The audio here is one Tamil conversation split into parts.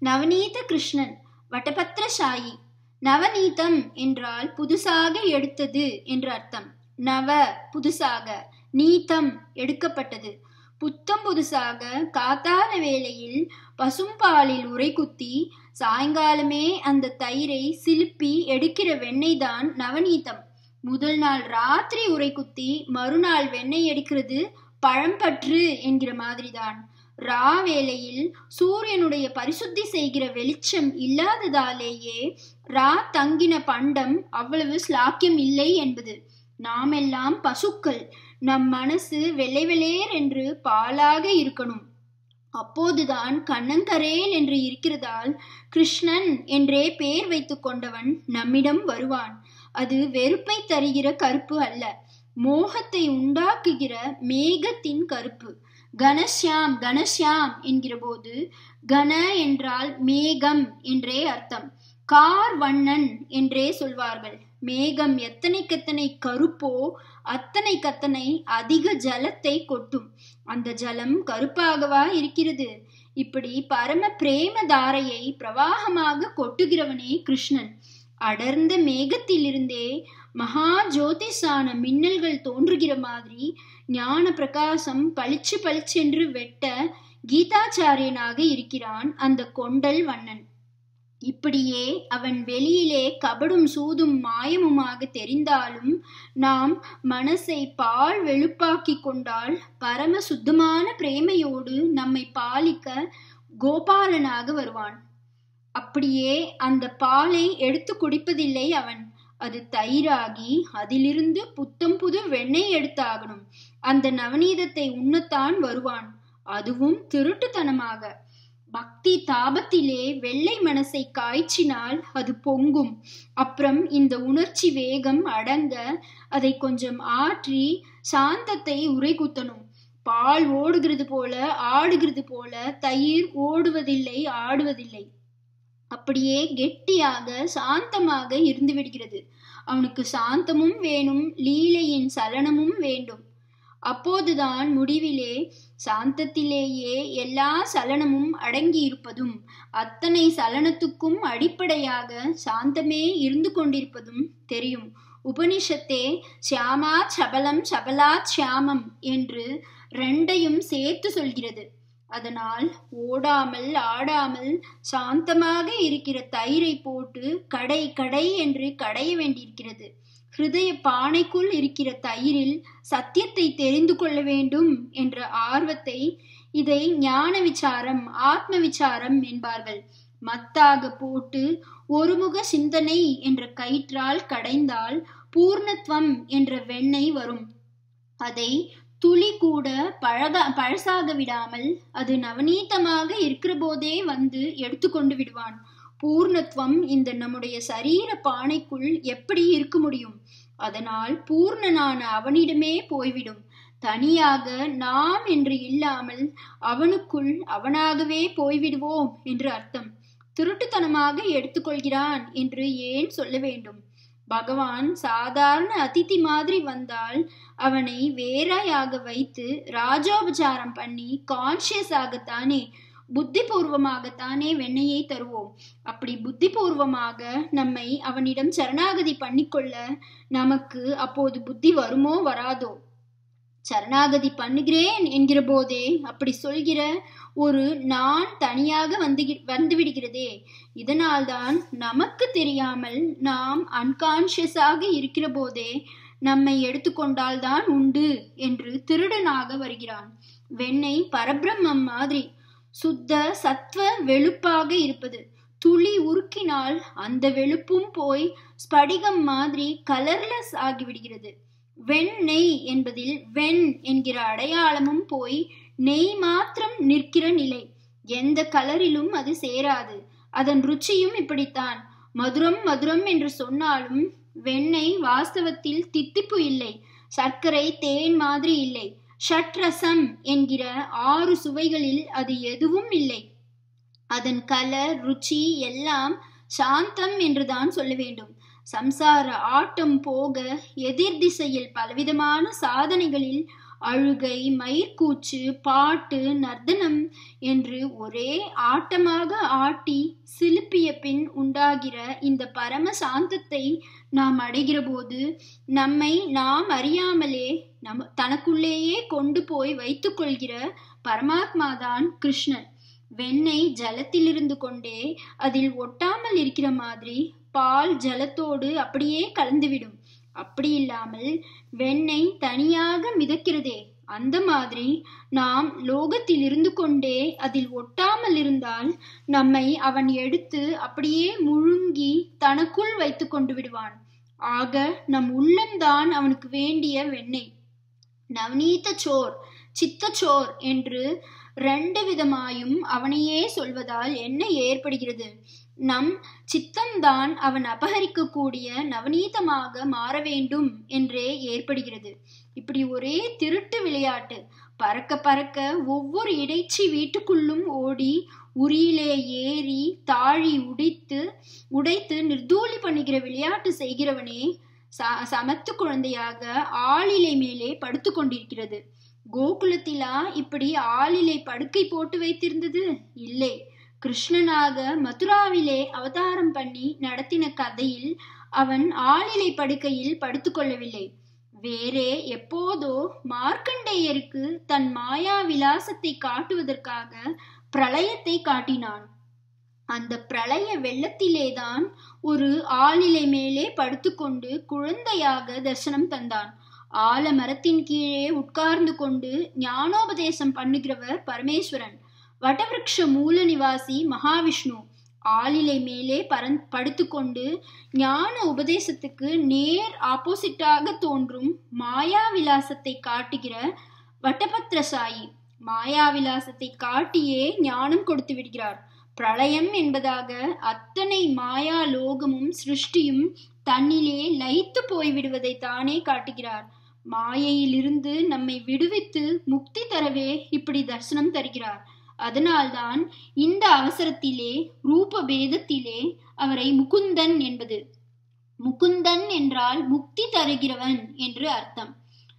நவநீத கிருஷ்ணன் வட்டபத்திரசாயி நவநீதம் என்றால் புதுசாக எடுத்தது என்று அர்த்தம் நவ புதுசாக நீதம் எடுக்கப்பட்டது புத்தம் புதுசாக காத்தால வேளையில் பசும்பாலில் உரை குத்தி சாயங்காலமே அந்த தயிரை சிலுப்பி எடுக்கிற வெண்ணெய் தான் நவநீதம் முதல் நாள் ராத்திரி உரை குத்தி மறுநாள் வெண்ணெய் எடுக்கிறது பழம்பற்று என்கிற மாதிரிதான் ரா வேளையில் சூரியனுடைய பரிசுத்தி செய்கிற வெளிச்சம் இல்லாததாலேயே ரா தங்கின பண்டம் அவ்வளவு ஸ்லாக்கியம் இல்லை என்பது நாமெல்லாம் பசுக்கள் நம் மனசு வெள்ளை வெளேர் என்று பாலாக இருக்கணும் அப்போதுதான் கண்ணங்கரேல் என்று இருக்கிறதால் கிருஷ்ணன் என்றே பேர் வைத்து கொண்டவன் நம்மிடம் வருவான் அது வெறுப்பை தருகிற கருப்பு அல்ல மோகத்தை உண்டாக்குகிற மேகத்தின் கருப்பு கணஷ்யாம் கணஷ்யாம் என்கிற போது கண என்றால் மேகம் என்றே அர்த்தம் கார் வண்ணன் என்றே சொல்வார்கள் மேகம் எத்தனைக்கெத்தனை கருப்போ அத்தனை கத்தனை அதிக ஜலத்தை கொட்டும் அந்த ஜலம் கருப்பாகவா இருக்கிறது இப்படி பரம பிரேம தாரையை பிரவாகமாக கொட்டுகிறவனே கிருஷ்ணன் அடர்ந்த மேகத்திலிருந்தே மகா ஜோதிஷான மின்னல்கள் தோன்றுகிற மாதிரி ஞான பிரகாசம் பளிச்சு பளிச்சென்று வெட்ட கீதாச்சாரியனாக இருக்கிறான் அந்த கொண்டல் வண்ணன் இப்படியே அவன் வெளியிலே கபடும் சூதும் மாயமுமாக தெரிந்தாலும் நாம் மனசை பால் வெளுப்பாக்கி கொண்டால் பரம சுத்தமான பிரேமையோடு நம்மை பாலிக்க கோபாலனாக வருவான் அப்படியே அந்த பாலை எடுத்து குடிப்பதில்லை அவன் அது தயிராகி அதிலிருந்து புத்தம் புது வெண்ணெய் எடுத்தாகணும் அந்த நவநீதத்தை உண்ணத்தான் வருவான் அதுவும் திருட்டுத்தனமாக பக்தி தாபத்திலே வெள்ளை மனசை காய்ச்சினால் அது பொங்கும் அப்புறம் இந்த உணர்ச்சி வேகம் அடங்க அதை கொஞ்சம் ஆற்றி சாந்தத்தை உரை குத்தணும் பால் ஓடுகிறது போல ஆடுகிறது போல தயிர் ஓடுவதில்லை ஆடுவதில்லை அப்படியே கெட்டியாக சாந்தமாக இருந்து விடுகிறது அவனுக்கு சாந்தமும் வேணும் லீலையின் சலனமும் வேண்டும் அப்போதுதான் முடிவிலே சாந்தத்திலேயே எல்லா சலனமும் அடங்கி இருப்பதும் அத்தனை சலனத்துக்கும் அடிப்படையாக சாந்தமே இருந்து கொண்டிருப்பதும் தெரியும் உபனிஷத்தே சியாமா சபலம் சபலாத் சியாமம் என்று ரெண்டையும் சேர்த்து சொல்கிறது அதனால் ஓடாமல் ஆடாமல் சாந்தமாக இருக்கிற தயிரை போட்டு கடை கடை என்று கடைய வேண்டியிருக்கிறது ஹிருதய பானைக்குள் இருக்கிற தயிரில் சத்தியத்தை தெரிந்து கொள்ள வேண்டும் என்ற ஆர்வத்தை இதை ஞான விசாரம் ஆத்ம விசாரம் என்பார்கள் மத்தாக போட்டு ஒருமுக சிந்தனை என்ற கயிற்றால் கடைந்தால் பூர்ணத்துவம் என்ற வெண்ணெய் வரும் அதை துளி கூட பழக பழசாக விடாமல் அது நவநீதமாக இருக்கிற போதே வந்து எடுத்துக்கொண்டு விடுவான் பூர்ணத்துவம் இந்த நம்முடைய சரீர பானைக்குள் எப்படி இருக்க முடியும் அதனால் பூர்ணனான அவனிடமே போய்விடும் தனியாக நாம் என்று இல்லாமல் அவனுக்குள் அவனாகவே போய்விடுவோம் என்று அர்த்தம் திருட்டுத்தனமாக எடுத்துக்கொள்கிறான் என்று ஏன் சொல்ல வேண்டும் பகவான் சாதாரண அதிதி மாதிரி வந்தால் அவனை வேறையாக வைத்து ராஜோபச்சாரம் பண்ணி கான்சியஸ் ஆகத்தானே புத்தி பூர்வமாகத்தானே வெண்ணையை தருவோம் அப்படி புத்தி பூர்வமாக நம்மை அவனிடம் சரணாகதி பண்ணிக்கொள்ள நமக்கு அப்போது புத்தி வருமோ வராதோ சரணாகதி பண்ணுகிறேன் என்கிற போதே அப்படி சொல்கிற ஒரு நான் தனியாக வந்து வந்து விடுகிறதே இதனால்தான் நமக்கு தெரியாமல் நாம் அன்கான்சியஸாக இருக்கிற போதே நம்மை எடுத்துக்கொண்டால்தான் உண்டு என்று திருடனாக வருகிறான் வெண்ணெய் பரபிரம்மம் மாதிரி சுத்த சத்வ வெளுப்பாக இருப்பது துளி உருக்கினால் அந்த வெளுப்பும் போய் ஸ்படிகம் மாதிரி கலர்லெஸ் ஆகிவிடுகிறது வெண்ணெய் என்பதில் வெண் என்கிற அடையாளமும் போய் நெய் மாத்திரம் நிற்கிற நிலை எந்த கலரிலும் அது சேராது அதன் ருச்சியும் இப்படித்தான் மதுரம் மதுரம் என்று சொன்னாலும் வெண்ணெய் வாஸ்தவத்தில் தித்திப்பு இல்லை சர்க்கரை தேன் மாதிரி இல்லை ஷட்ரசம் என்கிற ஆறு சுவைகளில் அது எதுவும் இல்லை அதன் கலர் ருச்சி எல்லாம் சாந்தம் என்றுதான் சொல்ல வேண்டும் சம்சார ஆட்டம் போக எதிர் திசையில் பலவிதமான சாதனைகளில் அழுகை மயிர்கூச்சு பாட்டு நர்த்தனம் என்று ஒரே ஆட்டமாக ஆட்டி சிலுப்பிய பின் உண்டாகிற இந்த பரம சாந்தத்தை நாம் அடைகிற போது நம்மை நாம் அறியாமலே நம் தனக்குள்ளேயே கொண்டு போய் வைத்துக்கொள்கிற பரமாத்மாதான் கிருஷ்ணன் வெண்ணெய் ஜலத்திலிருந்து கொண்டே அதில் ஒட்டாமல் இருக்கிற மாதிரி பால் ஜலத்தோடு அப்படியே கலந்துவிடும் அப்படி இல்லாமல் வெண்ணெய் தனியாக மிதக்கிறதே அந்த மாதிரி நாம் லோகத்தில் இருந்து கொண்டே அதில் ஒட்டாமல் இருந்தால் நம்மை அவன் எடுத்து அப்படியே முழுங்கி தனக்குள் வைத்து கொண்டு விடுவான் ஆக நம் உள்ளம்தான் அவனுக்கு வேண்டிய வெண்ணெய் நவநீத சோர் சித்தச்சோர் என்று ரெண்டு விதமாயும் அவனையே சொல்வதால் என்ன ஏற்படுகிறது நம் சித்தம்தான் அவன் அபகரிக்கக்கூடிய நவநீதமாக மாற வேண்டும் என்றே ஏற்படுகிறது இப்படி ஒரே திருட்டு விளையாட்டு பறக்க பறக்க ஒவ்வொரு இடைச்சி வீட்டுக்குள்ளும் ஓடி உரியிலே ஏறி தாழி உடைத்து உடைத்து நிர்தூலி பண்ணுகிற விளையாட்டு செய்கிறவனே ச சமத்து குழந்தையாக ஆளிலை மேலே படுத்து கொண்டிருக்கிறது கோகுலத்திலா இப்படி ஆளிலை படுக்கை போட்டு வைத்திருந்தது இல்லை கிருஷ்ணனாக மதுராவிலே அவதாரம் பண்ணி நடத்தின கதையில் அவன் ஆளிலை படுக்கையில் படுத்துக்கொள்ளவில்லை வேறே எப்போதோ மார்க்கண்டேயருக்கு தன் மாயா விலாசத்தை காட்டுவதற்காக பிரளயத்தை காட்டினான் அந்த பிரளய வெள்ளத்திலேதான் ஒரு ஆளிலை மேலே படுத்துக்கொண்டு குழந்தையாக தரிசனம் தந்தான் ஆலமரத்தின் கீழே உட்கார்ந்து கொண்டு ஞானோபதேசம் பண்ணுகிறவர் பரமேஸ்வரன் வடவிருக்ஷ மூல நிவாசி மகாவிஷ்ணு ஆளிலை மேலே பரந் படுத்துக்கொண்டு ஞான உபதேசத்துக்கு நேர் ஆப்போசிட்டாக தோன்றும் மாயா விலாசத்தை காட்டுகிற வட்டபத்ரசாயி மாயா விலாசத்தை காட்டியே ஞானம் கொடுத்து விடுகிறார் பிரளயம் என்பதாக அத்தனை மாயா லோகமும் சிருஷ்டியும் தன்னிலே லயித்து போய்விடுவதை தானே காட்டுகிறார் மாயையிலிருந்து நம்மை விடுவித்து முக்தி தரவே இப்படி தரிசனம் தருகிறார் அதனால்தான் இந்த அவசரத்திலே ரூப பேதத்திலே அவரை முகுந்தன் என்பது முகுந்தன் என்றால் முக்தி தருகிறவன் என்று அர்த்தம்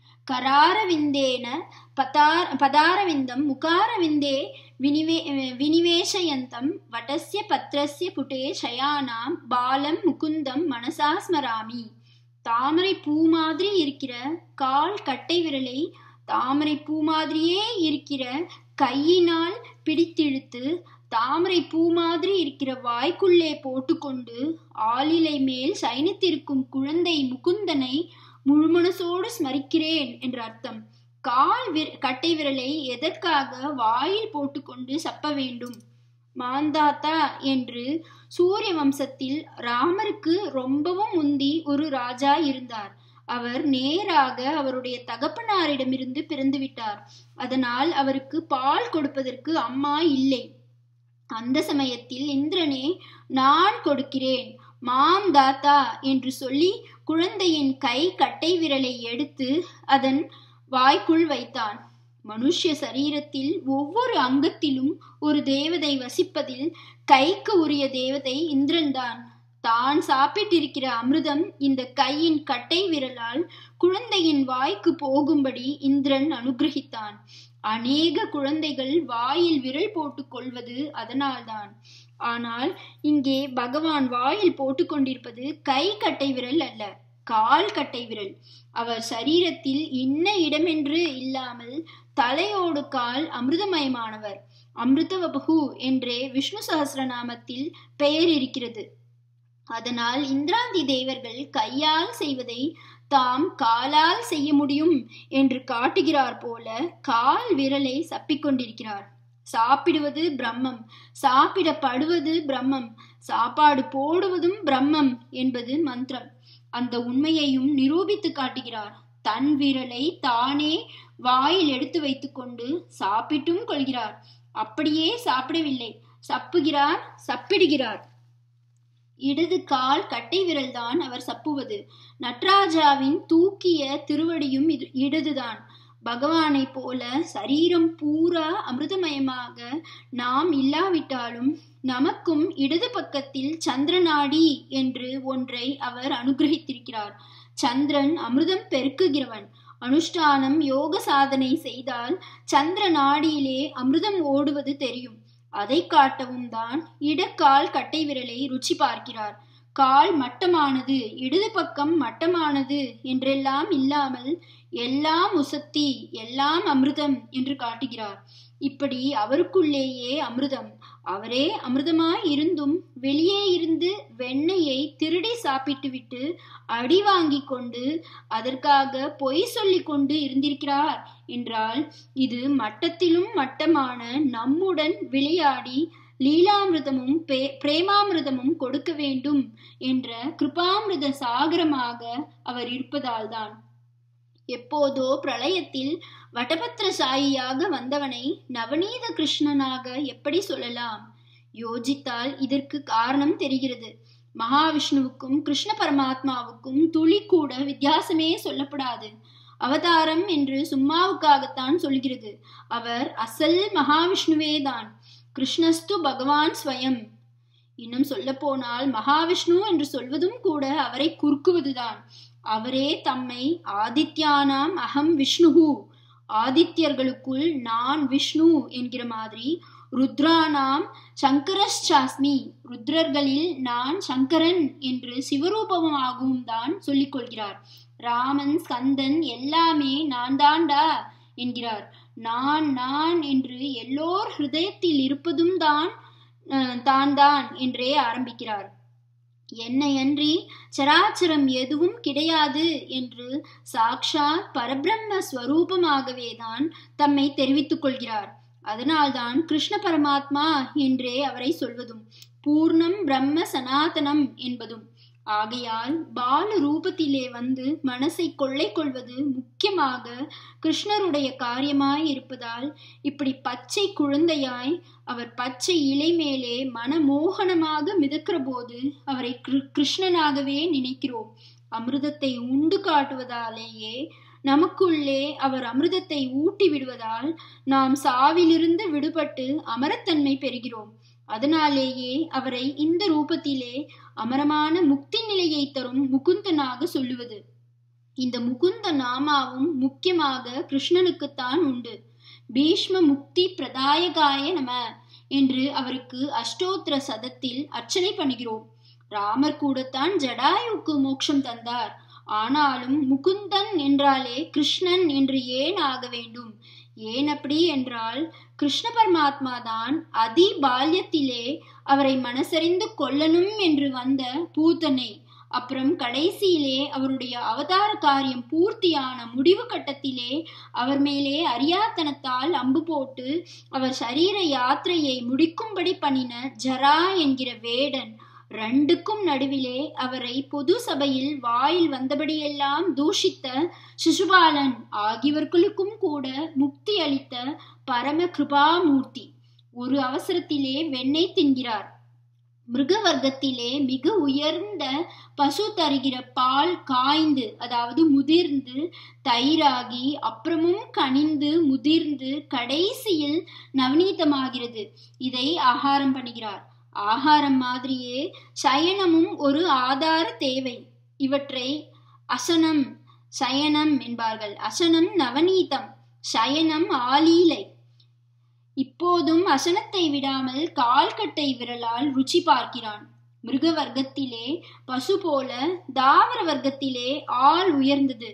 கராரவிந்தேன பதார பதாரவிந்தம் முகாரவிந்தே வினிவே வினிவேஷயந்தம் வடஸ்ய பத்ரஸ்ய புட்டே சயானாம் பாலம் முகுந்தம் மனசா ஸ்மராமி தாமரை பூ மாதிரி இருக்கிற கால் கட்டை விரலை தாமரை பூ மாதிரியே இருக்கிற கையினால் பிடித்திழுத்து தாமரை பூ மாதிரி இருக்கிற வாய்க்குள்ளே போட்டுக்கொண்டு ஆளிலை மேல் சைனித்திருக்கும் குழந்தை முகுந்தனை முழுமனசோடு ஸ்மரிக்கிறேன் என்று அர்த்தம் கால் விர கட்டை விரலை எதற்காக வாயில் போட்டுக்கொண்டு சப்ப வேண்டும் மாந்தாத்தா என்று சூரிய வம்சத்தில் ராமருக்கு ரொம்பவும் முந்தி ஒரு ராஜா இருந்தார் அவர் நேராக அவருடைய தகப்பனாரிடமிருந்து பிறந்து விட்டார் அதனால் அவருக்கு பால் கொடுப்பதற்கு அம்மா இல்லை அந்த சமயத்தில் இந்திரனே நான் கொடுக்கிறேன் மாம் தாத்தா என்று சொல்லி குழந்தையின் கை கட்டை விரலை எடுத்து அதன் வாய்க்குள் வைத்தான் மனுஷ்ய சரீரத்தில் ஒவ்வொரு அங்கத்திலும் ஒரு தேவதை வசிப்பதில் கைக்கு உரிய தேவதை இந்திரன்தான் தான் சாப்பிட்டிருக்கிற அமிர்தம் இந்த கையின் கட்டை விரலால் குழந்தையின் வாய்க்கு போகும்படி இந்திரன் அனுகிரகித்தான் அநேக குழந்தைகள் வாயில் விரல் போட்டுக் கொள்வது அதனால்தான் ஆனால் இங்கே பகவான் வாயில் போட்டுக்கொண்டிருப்பது கை கட்டை விரல் அல்ல கால் கட்டை விரல் அவர் சரீரத்தில் இன்ன இடமென்று இல்லாமல் தலையோடு கால் அமிர்தமயமானவர் அமிர்தவபகு என்றே விஷ்ணு சகசிரநாமத்தில் பெயர் இருக்கிறது அதனால் இந்திராந்தி தேவர்கள் கையால் செய்வதை தாம் காலால் செய்ய முடியும் என்று காட்டுகிறார் போல கால் விரலை சப்பிக்கொண்டிருக்கிறார் சாப்பிடுவது பிரம்மம் சாப்பிடப்படுவது பிரம்மம் சாப்பாடு போடுவதும் பிரம்மம் என்பது மந்திரம் அந்த உண்மையையும் நிரூபித்து காட்டுகிறார் தன் விரலை தானே வாயில் எடுத்து வைத்துக்கொண்டு சாப்பிட்டும் கொள்கிறார் அப்படியே சாப்பிடவில்லை சப்புகிறார் சப்பிடுகிறார் இடது கால் கட்டை விரல்தான் அவர் சப்புவது நட்ராஜாவின் தூக்கிய திருவடியும் இது இடதுதான் பகவானை போல சரீரம் பூரா அமிர்தமயமாக நாம் இல்லாவிட்டாலும் நமக்கும் இடது பக்கத்தில் சந்திரநாடி என்று ஒன்றை அவர் அனுகிரகித்திருக்கிறார் சந்திரன் அமிர்தம் பெருக்குகிறவன் அனுஷ்டானம் யோக சாதனை செய்தால் சந்திர நாடியிலே அமிர்தம் ஓடுவது தெரியும் அதை காட்டவும் தான் இடக்கால் கட்டை விரலை ருச்சி பார்க்கிறார் கால் மட்டமானது இடது பக்கம் மட்டமானது என்றெல்லாம் இல்லாமல் எல்லாம் உசத்தி எல்லாம் அமிர்தம் என்று காட்டுகிறார் இப்படி அவருக்குள்ளேயே அமிர்தம் அவரே அமிர்தமாய் இருந்தும் வெளியே இருந்து வெண்ணெயை திருடி சாப்பிட்டு விட்டு அடி வாங்கி கொண்டு அதற்காக பொய் சொல்லி கொண்டு இருந்திருக்கிறார் என்றால் இது மட்டத்திலும் மட்டமான நம்முடன் விளையாடி லீலாமிருதமும் பிரேமாமிருதமும் கொடுக்க வேண்டும் என்ற கிருபாமிருத சாகரமாக அவர் இருப்பதால்தான் எப்போதோ பிரளயத்தில் வடபத்திர சாயியாக வந்தவனை நவநீத கிருஷ்ணனாக எப்படி சொல்லலாம் யோசித்தால் இதற்கு காரணம் தெரிகிறது மகாவிஷ்ணுவுக்கும் கிருஷ்ண பரமாத்மாவுக்கும் துளி கூட வித்தியாசமே சொல்லப்படாது அவதாரம் என்று சும்மாவுக்காகத்தான் சொல்கிறது அவர் அசல் மகாவிஷ்ணுவே தான் கிருஷ்ணஸ்து பகவான் ஸ்வயம் இன்னும் சொல்ல போனால் மகாவிஷ்ணு என்று சொல்வதும் கூட அவரை குறுக்குவதுதான் அவரே தம்மை ஆதித்யானாம் அகம் விஷ்ணுகு ஆதித்யர்களுக்குள் நான் விஷ்ணு என்கிற மாதிரி ருத்ரானாம் சங்கரஸ்சாஸ்மி ருத்ரர்களில் நான் சங்கரன் என்று சிவரூபமாகவும் தான் சொல்லிக் கொள்கிறார் ராமன் ஸ்கந்தன் எல்லாமே நான் தாண்டா என்கிறார் நான் நான் என்று எல்லோர் ஹிருதயத்தில் இருப்பதும் தான் தான் தான் என்றே ஆரம்பிக்கிறார் என்னையன்றி சராச்சரம் எதுவும் கிடையாது என்று சாக்ஷாத் பரபிரம்ம ஸ்வரூபமாகவே தான் தம்மை தெரிவித்துக் கொள்கிறார் அதனால்தான் கிருஷ்ண பரமாத்மா என்றே அவரை சொல்வதும் பூர்ணம் பிரம்ம சனாதனம் என்பதும் ஆகையால் பால ரூபத்திலே வந்து மனசை கொள்ளை கொள்வது முக்கியமாக கிருஷ்ணருடைய காரியமாய் இருப்பதால் இப்படி பச்சை குழந்தையாய் அவர் பச்சை இலை மேலே மனமோகனமாக மிதக்கிற போது அவரை கிருஷ்ணனாகவே நினைக்கிறோம் அமிர்தத்தை உண்டு காட்டுவதாலேயே நமக்குள்ளே அவர் அமிர்தத்தை ஊட்டி விடுவதால் நாம் சாவிலிருந்து விடுபட்டு அமரத்தன்மை பெறுகிறோம் அதனாலேயே அவரை இந்த ரூபத்திலே அமரமான முக்தி நிலையை தரும் முகுந்தனாக சொல்லுவது இந்த முகுந்த நாமாவும் முக்கியமாக கிருஷ்ணனுக்குத்தான் உண்டு பீஷ்ம முக்தி பிரதாயகாய நம என்று அவருக்கு அஷ்டோத்திர சதத்தில் அர்ச்சனை பண்ணுகிறோம் ராமர் கூடத்தான் ஜடாயுக்கு மோட்சம் தந்தார் ஆனாலும் முகுந்தன் என்றாலே கிருஷ்ணன் என்று ஏன் ஆக வேண்டும் ஏன் அப்படி என்றால் கிருஷ்ண பரமாத்மா தான் அதி பால்யத்திலே அவரை மனசறிந்து கொல்லணும் என்று வந்த பூத்தனை அப்புறம் கடைசியிலே அவருடைய அவதார காரியம் பூர்த்தியான முடிவு கட்டத்திலே அவர் மேலே அரியாத்தனத்தால் அம்பு போட்டு அவர் சரீர யாத்திரையை முடிக்கும்படி பண்ணின ஜரா என்கிற வேடன் ரெண்டுக்கும் நடுவிலே அவரை பொது சபையில் வாயில் வந்தபடியெல்லாம் தூஷித்த சிசுபாலன் ஆகியவர்களுக்கும் கூட முக்தி அளித்த பரம கிருபாமூர்த்தி ஒரு அவசரத்திலே வெண்ணெய் தின்கிறார் மிருக வர்க்கத்திலே மிக உயர்ந்த பசு தருகிற பால் காய்ந்து அதாவது முதிர்ந்து தயிராகி அப்புறமும் கனிந்து முதிர்ந்து கடைசியில் நவநீதமாகிறது இதை ஆகாரம் பண்ணுகிறார் ஆகாரம் மாதிரியே சயனமும் ஒரு ஆதார தேவை இவற்றை அசனம் சயனம் என்பார்கள் அசனம் நவநீதம் சயனம் ஆலீலை இப்போதும் அசனத்தை விடாமல் கால்கட்டை விரலால் ருச்சி பார்க்கிறான் மிருக வர்க்கத்திலே பசு போல தாவர வர்க்கத்திலே ஆள் உயர்ந்தது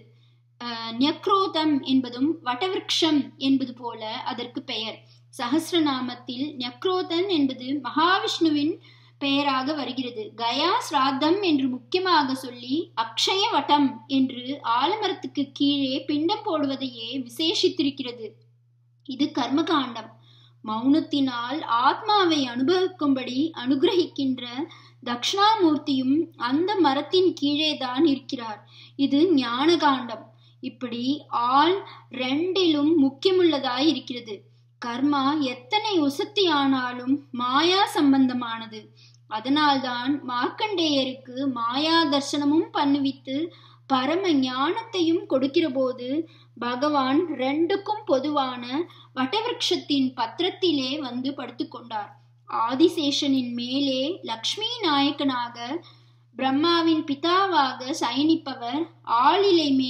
நெக்ரோதம் என்பதும் வட்டவிருக்ஷம் என்பது போல அதற்கு பெயர் சஹசிரநாமத்தில் நெக்ரோதன் என்பது மகாவிஷ்ணுவின் பெயராக வருகிறது கயா ஸ்ராத்தம் என்று முக்கியமாக சொல்லி அக்ஷய வட்டம் என்று ஆலமரத்துக்கு கீழே பிண்டம் போடுவதையே விசேஷித்திருக்கிறது இது கர்மகாண்டம் மௌனத்தினால் ஆத்மாவை அனுபவிக்கும்படி அனுகிரகிக்கின்ற தக்ஷணாமூர்த்தியும் அந்த மரத்தின் கீழே தான் இருக்கிறார் இது ஞானகாண்டம் இப்படி ஆள் ரெண்டிலும் முக்கியமுள்ளதாய் இருக்கிறது கர்மா எத்தனை உசத்தி ஆனாலும் மாயா சம்பந்தமானது அதனால்தான் மார்க்கண்டேயருக்கு மாயா தர்சனமும் பண்ணுவித்து பரம ஞானத்தையும் கொடுக்கிற போது பகவான் ரெண்டுக்கும் பொதுவான வட்டவிருட்சத்தின் பத்திரத்திலே வந்து படுத்துக்கொண்டார் ஆதிசேஷனின் மேலே லக்ஷ்மி நாயக்கனாக பிரம்மாவின் பிதாவாக சயனிப்பவர் ஆளிலை மேல்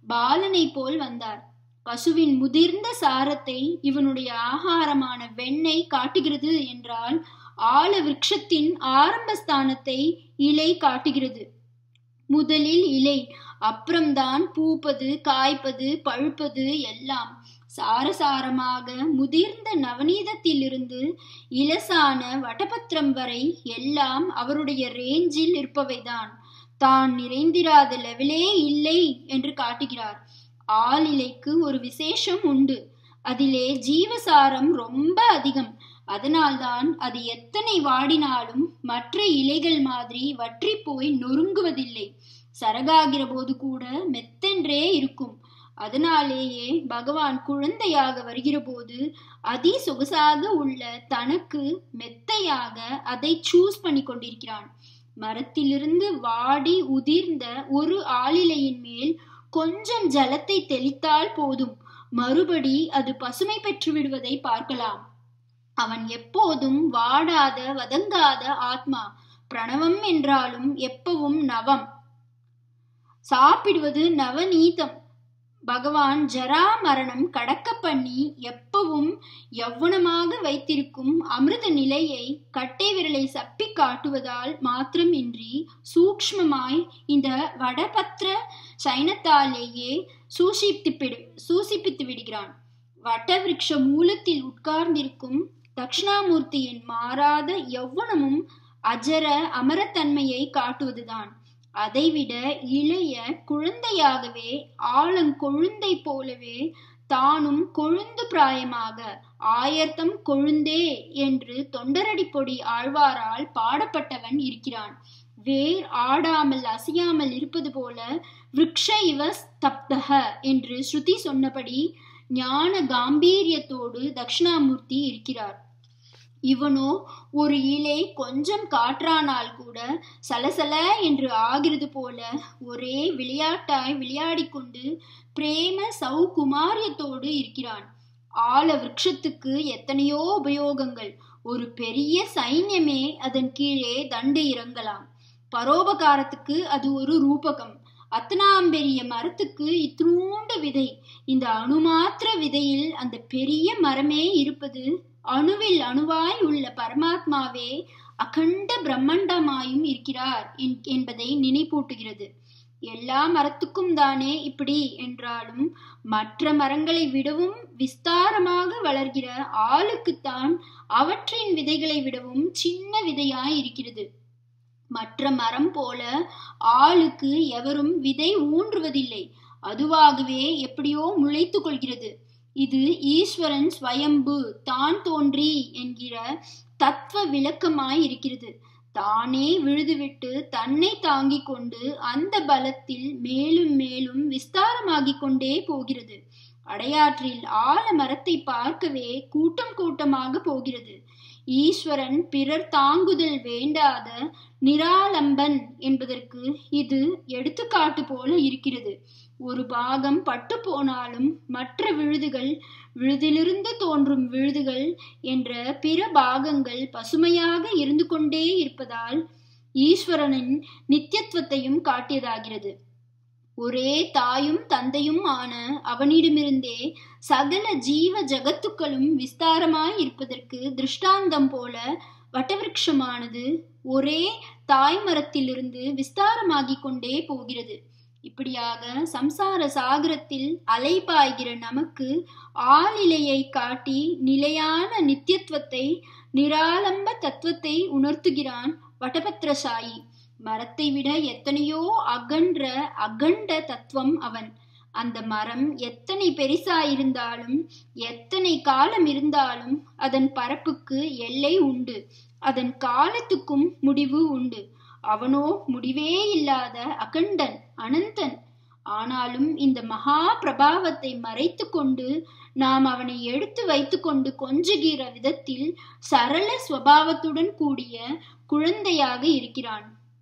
பாலனை போல் வந்தார் பசுவின் முதிர்ந்த சாரத்தை இவனுடைய ஆகாரமான வெண்ணெய் காட்டுகிறது என்றால் ஆல விருட்சத்தின் ஆரம்பஸ்தானத்தை இலை காட்டுகிறது முதலில் இலை அப்புறம்தான் பூப்பது காய்ப்பது பழுப்பது எல்லாம் சாரசாரமாக முதிர்ந்த நவநீதத்திலிருந்து இலசான வட்டபத்திரம் வரை எல்லாம் அவருடைய ரேஞ்சில் இருப்பவைதான் தான் நிறைந்திராத லெவலே இல்லை என்று காட்டுகிறார் ஆளிலைக்கு ஒரு விசேஷம் உண்டு அதிலே ஜீவசாரம் ரொம்ப அதிகம் அதனால்தான் அது எத்தனை வாடினாலும் மற்ற இலைகள் மாதிரி வற்றி போய் நொறுங்குவதில்லை சரகாகிற போது கூட மெத்தென்றே இருக்கும் அதனாலேயே பகவான் குழந்தையாக வருகிற போது அதி சொகுசாக உள்ள தனக்கு மெத்தையாக அதை சூஸ் பண்ணி கொண்டிருக்கிறான் மரத்திலிருந்து வாடி உதிர்ந்த ஒரு ஆளிலையின் மேல் கொஞ்சம் ஜலத்தை தெளித்தால் போதும் மறுபடி அது பசுமை பெற்று விடுவதை பார்க்கலாம் அவன் எப்போதும் வாடாத வதங்காத ஆத்மா பிரணவம் என்றாலும் எப்பவும் நவம் சாப்பிடுவது நவநீதம் பகவான் ஜரா மரணம் கடக்க பண்ணி எப்பவும் யவ்வனமாக வைத்திருக்கும் அமிர்த நிலையை கட்டை விரலை சப்பி காட்டுவதால் மாத்திரமின்றி சூக்ஷ்மமாய் இந்த வடபத்திர சைனத்தாலேயே சூசிப்பிடு சூசிப்பித்து விடுகிறான் வட்டவிருட்ச மூலத்தில் உட்கார்ந்திருக்கும் தக்ஷணாமூர்த்தியின் மாறாத யவ்வனமும் அஜர அமரத்தன்மையை காட்டுவதுதான் அதைவிட இளைய குழந்தையாகவே ஆழங்கொழுந்தை போலவே தானும் கொழுந்து பிராயமாக ஆயர்த்தம் கொழுந்தே என்று தொண்டரடி பொடி ஆழ்வாரால் பாடப்பட்டவன் இருக்கிறான் வேர் ஆடாமல் அசையாமல் இருப்பது போல விரக்ஷ இவ ஸ்தப்தக என்று ஸ்ருதி சொன்னபடி ஞான காம்பீரியத்தோடு தட்சிணாமூர்த்தி இருக்கிறார் இவனோ ஒரு இலை கொஞ்சம் காற்றானால் கூட சலசல என்று ஆகிறது போல ஒரே விளையாட்டாய் விளையாடிக்கொண்டு பிரேம சௌகுமாரியத்தோடு இருக்கிறான் ஆல விரக்ஷத்துக்கு எத்தனையோ உபயோகங்கள் ஒரு பெரிய சைன்யமே அதன் கீழே தண்டு இறங்கலாம் பரோபகாரத்துக்கு அது ஒரு ரூபகம் அத்தனாம்பெரிய மரத்துக்கு இத்தினூண்டு விதை இந்த அணுமாத்திர விதையில் அந்த பெரிய மரமே இருப்பது அணுவில் அணுவாய் உள்ள பரமாத்மாவே அகண்ட பிரம்மண்டமாயும் இருக்கிறார் என்பதை நினைப்பூட்டுகிறது எல்லா மரத்துக்கும் தானே இப்படி என்றாலும் மற்ற மரங்களை விடவும் விஸ்தாரமாக வளர்கிற ஆளுக்குத்தான் அவற்றின் விதைகளை விடவும் சின்ன விதையாய் இருக்கிறது மற்ற மரம் போல ஆளுக்கு எவரும் விதை ஊன்றுவதில்லை அதுவாகவே எப்படியோ முளைத்து கொள்கிறது இது ஈஸ்வரன் ஸ்வயம்பு தான் தோன்றி என்கிற தத்துவ விளக்கமாய் இருக்கிறது தானே விழுதுவிட்டு தன்னை தாங்கிக் கொண்டு அந்த பலத்தில் மேலும் மேலும் விஸ்தாரமாகிக் கொண்டே போகிறது அடையாற்றில் ஆல மரத்தை பார்க்கவே கூட்டம் கூட்டமாக போகிறது ஈஸ்வரன் பிறர் தாங்குதல் வேண்டாத நிராலம்பன் என்பதற்கு இது எடுத்துக்காட்டு போல இருக்கிறது ஒரு பாகம் பட்டு போனாலும் மற்ற விழுதுகள் விழுதிலிருந்து தோன்றும் விழுதுகள் என்ற பிற பாகங்கள் பசுமையாக இருந்து கொண்டே இருப்பதால் ஈஸ்வரனின் நித்தியத்துவத்தையும் காட்டியதாகிறது ஒரே தாயும் தந்தையும் ஆன அவனிடமிருந்தே சகல ஜீவ ஜகத்துக்களும் விஸ்தாரமாய் இருப்பதற்கு திருஷ்டாந்தம் போல வட்டவிருட்சமானது ஒரே தாய் மரத்திலிருந்து விஸ்தாரமாகிக் கொண்டே போகிறது இப்படியாக சம்சார சாகரத்தில் அலைபாய்கிற நமக்கு ஆளிலையை காட்டி நிலையான நித்தியத்துவத்தை நிராலம்ப தத்துவத்தை உணர்த்துகிறான் வட்டபத்திரசாயி மரத்தை விட எத்தனையோ அகன்ற அகண்ட தத்துவம் அவன் அந்த மரம் எத்தனை பெரிசாயிருந்தாலும் எத்தனை காலம் இருந்தாலும் அதன் பரப்புக்கு எல்லை உண்டு அதன் காலத்துக்கும் முடிவு உண்டு அவனோ முடிவே இல்லாத அகண்டன் அனந்தன் ஆனாலும் இந்த மகா பிரபாவத்தை மறைத்து கொண்டு நாம் அவனை எடுத்து வைத்துக்கொண்டு கொஞ்சுகிற விதத்தில் சரள சுவாவத்துடன் கூடிய குழந்தையாக இருக்கிறான்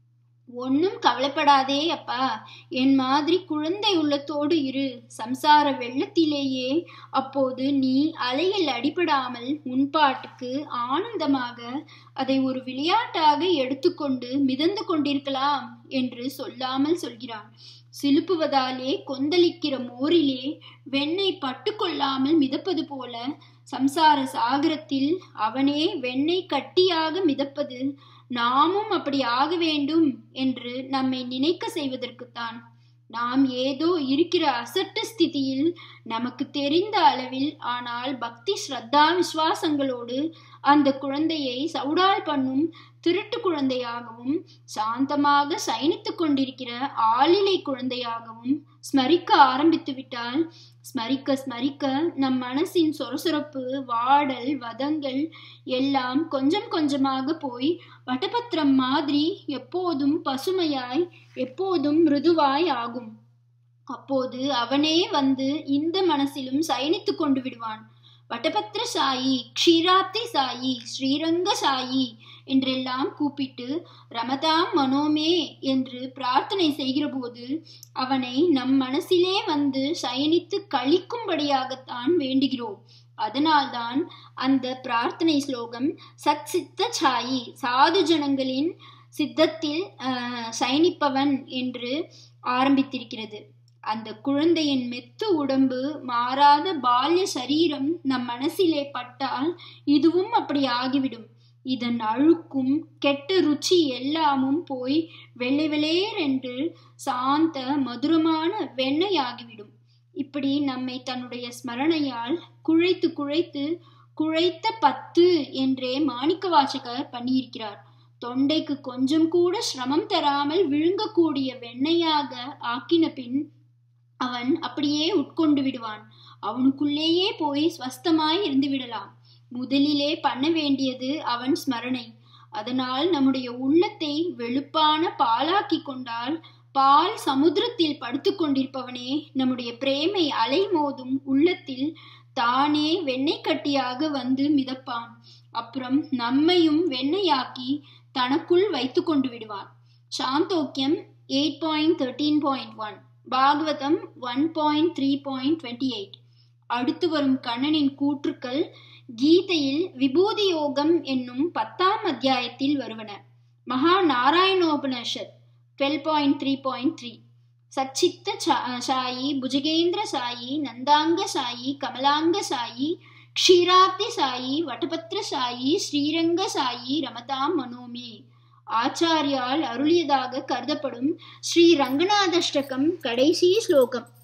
ஒன்னும் கவலைப்படாதே அப்பா என் மாதிரி குழந்தை உள்ளத்தோடு இரு சம்சார வெள்ளத்திலேயே அப்போது நீ அலையில் அடிபடாமல் உன் பாட்டுக்கு ஆனந்தமாக அதை ஒரு விளையாட்டாக எடுத்துக்கொண்டு மிதந்து கொண்டிருக்கலாம் என்று சொல்லாமல் சொல்கிறான் சிலுப்புவதாலே கொந்தளிக்கிற மோரிலே வெண்ணெய் பட்டுக்கொள்ளாமல் மிதப்பது போல சம்சார சாகரத்தில் அவனே வெண்ணெய் கட்டியாக மிதப்பது நாமும் அப்படி ஆக வேண்டும் என்று நம்மை நினைக்க செய்வதற்குத்தான் நாம் ஏதோ இருக்கிற அசட்டு ஸ்திதியில் நமக்கு தெரிந்த அளவில் ஆனால் பக்தி ஸ்ரத்தா விசுவாசங்களோடு அந்த குழந்தையை சவுடால் பண்ணும் திருட்டு குழந்தையாகவும் சாந்தமாக சயனித்து கொண்டிருக்கிற ஆளிலை குழந்தையாகவும் ஸ்மரிக்க ஆரம்பித்து விட்டால் ஸ்மரிக்க ஸ்மரிக்க நம் மனசின் சொரசொரப்பு வாடல் வதங்கள் எல்லாம் கொஞ்சம் கொஞ்சமாக போய் வட்டபத்திரம் மாதிரி எப்போதும் பசுமையாய் எப்போதும் மிருதுவாய் ஆகும் அப்போது அவனே வந்து இந்த மனசிலும் சயனித்து கொண்டு விடுவான் வட்டபத்திர சாயி க்ஷீராப்தி சாயி ஸ்ரீரங்க சாயி என்றெல்லாம் கூப்பிட்டு ரமதாம் மனோமே என்று பிரார்த்தனை செய்கிற போது அவனை நம் மனசிலே வந்து சயனித்து கழிக்கும்படியாகத்தான் வேண்டுகிறோம் அதனால்தான் அந்த பிரார்த்தனை ஸ்லோகம் சத் சித்த சாயி சாது ஜனங்களின் சித்தத்தில் சயனிப்பவன் என்று ஆரம்பித்திருக்கிறது அந்த குழந்தையின் மெத்து உடம்பு மாறாத பால்ய சரீரம் நம் மனசிலே பட்டால் இதுவும் அப்படி ஆகிவிடும் இதன் அழுக்கும் கெட்ட ருச்சி எல்லாமும் போய் வெள்ளை வெளேரென்று சாந்த மதுரமான வெண்ணையாகிவிடும் இப்படி நம்மை தன்னுடைய ஸ்மரணையால் குழைத்து குழைத்து குழைத்த பத்து என்றே மாணிக்க வாசகர் பண்ணியிருக்கிறார் தொண்டைக்கு கொஞ்சம் கூட சிரமம் தராமல் விழுங்கக்கூடிய வெண்ணையாக ஆக்கின பின் அவன் அப்படியே உட்கொண்டு விடுவான் அவனுக்குள்ளேயே போய் ஸ்வஸ்தமாய் இருந்து விடலாம் முதலிலே பண்ண வேண்டியது அவன் ஸ்மரணை அதனால் நம்முடைய உள்ளத்தை வெளுப்பான பாலாக்கி கொண்டால் பால் சமுத்திரத்தில் படுத்து கொண்டிருப்பவனே நம்முடைய பிரேமை அலை மோதும் உள்ளத்தில் தானே வெண்ணெய் கட்டியாக வந்து மிதப்பான் அப்புறம் நம்மையும் வெண்ணையாக்கி தனக்குள் வைத்து கொண்டு விடுவான் Chandogya eight point thirteen point one Bhagavatam one point three point twenty eight அடுத்து வரும் கண்ணனின் கூற்றுக்கள் கீதையில் விபூதி யோகம் என்னும் பத்தாம் அத்தியாயத்தில் வருவன Maha Narayanopanishad twelve point three point three சச்சித்த சாயி புஜகேந்திர சாயி நந்தாங்க சாயி கமலாங்க சாயி க்ஷீராப்தி சாயி வட்டபத்ர சாயி ஸ்ரீரங்க சாயி ரமதாம் மனோமே ஆச்சாரியால் அருளியதாக கருதப்படும் ஸ்ரீ ரங்கநாதஷ்டகம் கடைசி ஸ்லோகம்